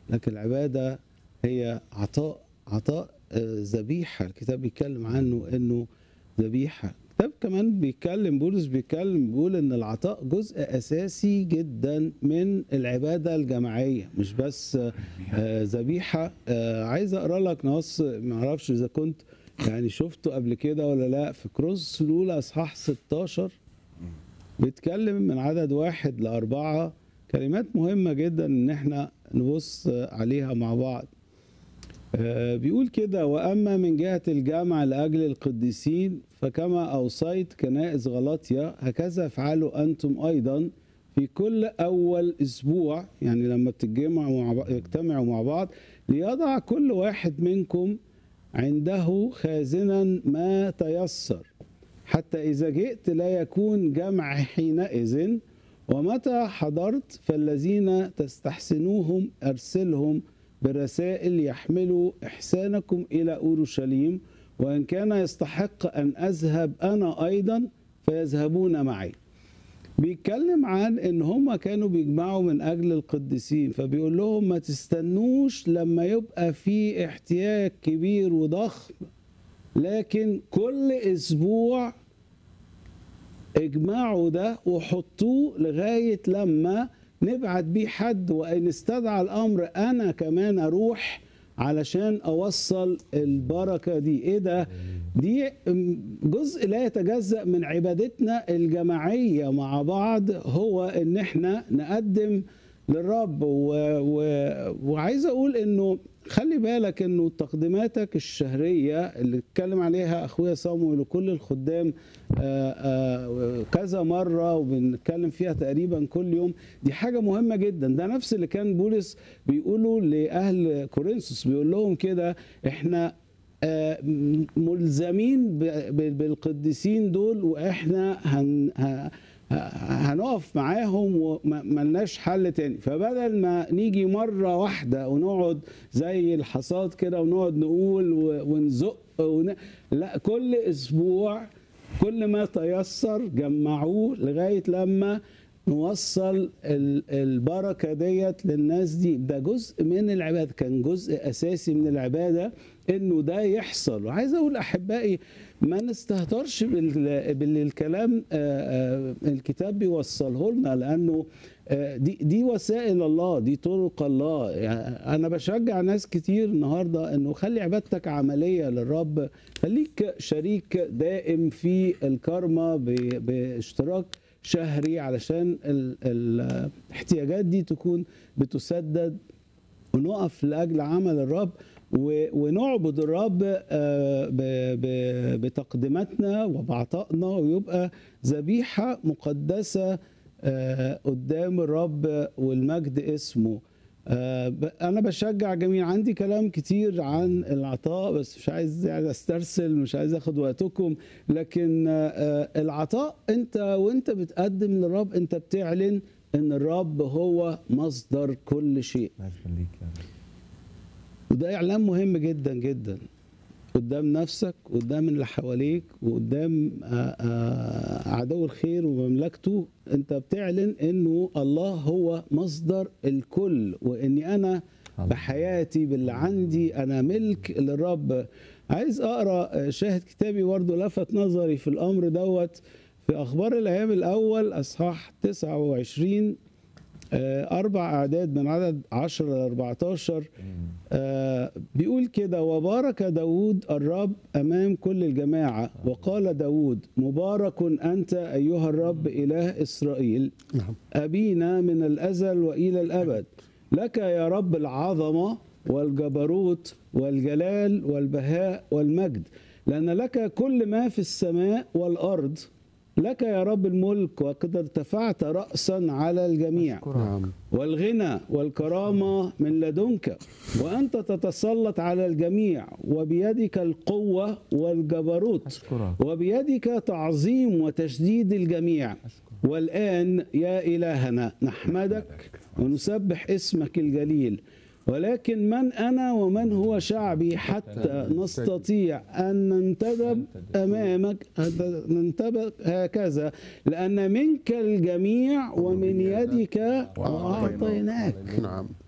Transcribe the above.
لكن العبادة هي عطاء عطاء آه، ذبيحة الكتاب بيتكلم عنه انه ذبيحة الكتاب كمان بيتكلم بولس بيتكلم بيقول ان العطاء جزء اساسي جدا من العبادة الجماعية مش بس آه، آه، ذبيحة آه، عايز اقرا لك نص ما اعرفش اذا كنت يعني شفته قبل كده ولا لا في كروس الاولى اصحاح 16 بيتكلم من عدد واحد لأربعة كلمات مهمة جدا إن احنا نبص عليها مع بعض آه، بيقول كده وأما من جهة الجامع لأجل القديسين فكما أوصيت كنائس غلطية هكذا افعلوا أنتم أيضا في كل أول أسبوع يعني لما بتتجمعوا مع بعض يجتمعوا مع بعض ليضع كل واحد منكم عنده خازنا ما تيسر حتى إذا جئت لا يكون جمع حينئذ ومتى حضرت فالذين تستحسنوهم أرسلهم برسائل يحملوا إحسانكم إلى أورشليم وإن كان يستحق أن أذهب أنا أيضا فيذهبون معي بيتكلم عن ان هم كانوا بيجمعوا من اجل القديسين فبيقول لهم ما تستنوش لما يبقى في احتياج كبير وضخم لكن كل اسبوع اجمعوا ده وحطوه لغايه لما نبعت بيه حد وان استدعى الامر انا كمان اروح علشان اوصل البركه دي ايه ده دي جزء لا يتجزا من عبادتنا الجماعيه مع بعض هو ان احنا نقدم للرب و... و... وعايز اقول انه خلي بالك انه تقديماتك الشهريه اللي اتكلم عليها اخويا صامويل وكل الخدام آه، آه، كذا مره وبنتكلم فيها تقريبا كل يوم دي حاجه مهمه جدا ده نفس اللي كان بولس بيقوله لاهل كورنثوس بيقول لهم كده احنا آه، ملزمين ب- ب- بالقديسين دول واحنا هن ه- هنقف معاهم وملناش حل تاني فبدل ما نيجي مرة واحدة ونقعد زي الحصاد كده ونقعد نقول و- ونزق ون... لا كل أسبوع كل ما تيسر جمعوه لغاية لما نوصل ال- البركة ديت للناس دي ده جزء من العبادة كان جزء أساسي من العبادة إنه ده يحصل وعايز أقول أحبائي ما نستهترش بال- بالكلام آه، آه، الكتاب بيوصله لنا لأنه آه، دي دي وسائل الله دي طرق الله يعني أنا بشجع ناس كتير النهاردة إنه خلي عبادتك عملية للرب خليك شريك دائم في الكرمة ب- باشتراك شهري علشان ال- ال- الاحتياجات دي تكون بتسدد ونقف لاجل عمل الرب و- ونعبد الرب آه، ب- ب- بتقديماتنا وبعطائنا ويبقى ذبيحه مقدسه آه، قدام الرب والمجد اسمه آه، ب- انا بشجع جميع عندي كلام كتير عن العطاء بس مش عايز يعني استرسل مش عايز اخد وقتكم لكن آه، آه، العطاء انت وانت بتقدم للرب انت بتعلن ان الرب هو مصدر كل شيء الله يخليك يا رب وده اعلان مهم جدا جدا قدام نفسك قدام اللي حواليك وقدام آه، آه، عدو الخير ومملكته انت بتعلن انه الله هو مصدر الكل واني انا بحياتي باللي عندي انا ملك للرب عايز اقرا آه، شاهد كتابي برضه لفت نظري في الامر دوت في اخبار الايام الاول اصحاح 29 آه، اربع اعداد من عدد 10 ل 14 آه، بيقول كده وبارك داود الرب أمام كل الجماعة وقال داود مبارك أنت أيها الرب إله إسرائيل نعم أبينا من الأزل وإلى الأبد لك يا رب العظمة والجبروت والجلال والبهاء والمجد لأن لك كل ما في السماء والأرض لك يا رب الملك وقد ارتفعت رأسا على الجميع نعم والغنى والكرامة من لدنك وأنت تتسلط على الجميع وبيدك القوة والجبروت أشكرك وبيدك تعظيم وتشديد الجميع والآن يا إلهنا نحمدك ونسبح اسمك الجليل ولكن من أنا ومن هو شعبي حتى نستطيع أن ننتدب أمامك ننتبه هكذا لأن منك الجميع ومن يدك وأعطيناك نعم